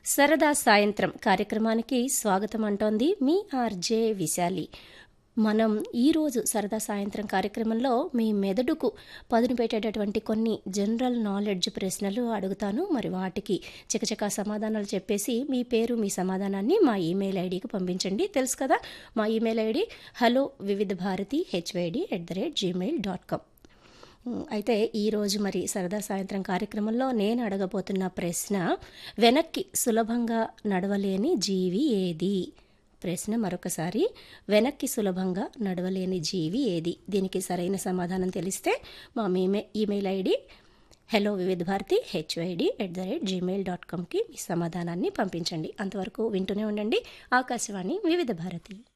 సరదా సాయంత్రం కార్యక్రమానికి స్వాగతం అంటోంది మీ ఆర్జే విశాలి మనం ఈరోజు సరదా సాయంత్రం కార్యక్రమంలో మీ మెదడుకు పదును పెట్టేటటువంటి కొన్ని జనరల్ నాలెడ్జ్ ప్రశ్నలు అడుగుతాను మరి వాటికి చకచకా సమాధానాలు చెప్పేసి మీ పేరు మీ సమాధానాన్ని మా ఈమెయిల్ ఐడికి పంపించండి తెలుసు కదా మా email ID hello Vividh Bharati HYD at the rate Gmail dot com um, అయితే ఈరోజు మరి సరదా సాయంత్రం కార్యక్రమంలో నేను అడగబోతున్న ప్రశ్న వెనక్కి సులభంగా నడవలేని జీవి ఏది ప్రశ్న మరొకసారి వెనక్కి సులభంగా నడవలేని జీవి ఏది దీనికి సరైన సమాధానం తెలిస్తే మా మేమే email ID hello Vividh Bharati HID at the rate Gmail dot కామ్కి మీ సమాధానాన్ని పంపించండి అంతవరకు వింటూనే ఉండండి ఆకాశవాణి వివిధ భారతి